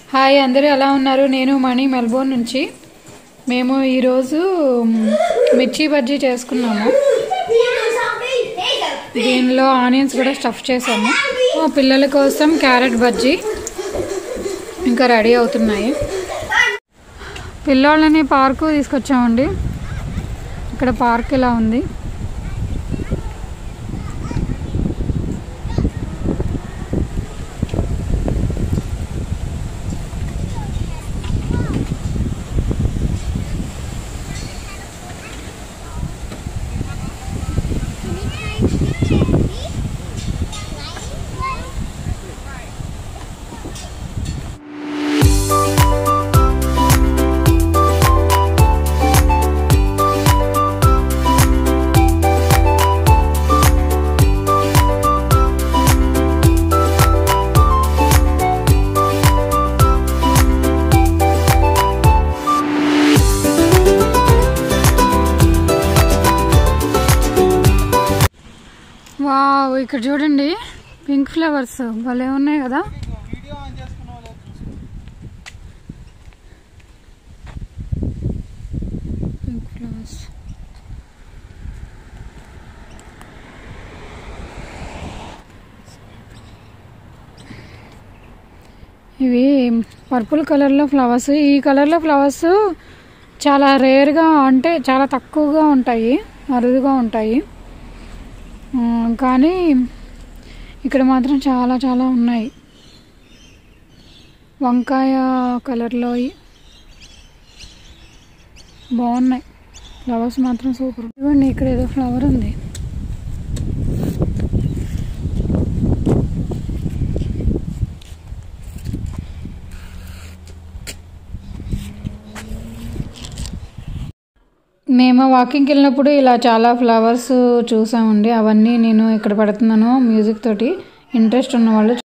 hi అందరూ ఎలా ఉన్నారు నేను మణి మెల్బోర్న్ నుంచి మేము ఈరోజు మ్, మిర్చి బజ్జీ చేసుకున్నాము దీనిలో ఆనియన్స్ కూడా స్టఫ్ చేసాము మా పిల్లల కోసం క్యారెట్ బజ్జీ ఇంకా రెడీ అవుతున్నాయి పిల్లోళ్ళని పార్కు తీసుకొచ్చామండి ఇక్కడ పార్క్ ఇలా ఉంది వావ్ ఇక్కడ చూడండి పింక్ ఫ్లవర్స్ భలే ఉన్నాయి కదా పింక్ ఫ్లవర్స్ ఇవి పర్పుల్ కలర్లో ఫ్లవర్స్ ఈ కలర్లో ఫ్లవర్స్ చాలా రేర్గా అంటే చాలా తక్కువగా ఉంటాయి అరుదుగా ఉంటాయి ఆ, కానీ ఇక్కడ మాత్రం చాలా చాలా ఉన్నాయి వంకాయ కలర్లో ఈ- బాగున్నాయి ఫ్లవర్స్ మాత్రం సూపర్ ఇవ్వండి ఇక్కడ ఏదో ఫ్లవర్ ఉంది మేము వాకింగ్కి వెళ్ళినప్పుడు ఇలా చాలా ఫ్లవర్స్ చూసామండి అవన్నీ నేను ఇక్కడ పెడుతున్నాను మ్యూజిక్ తోటి ఇంట్రెస్ట్ ఉన్న వాళ్ళు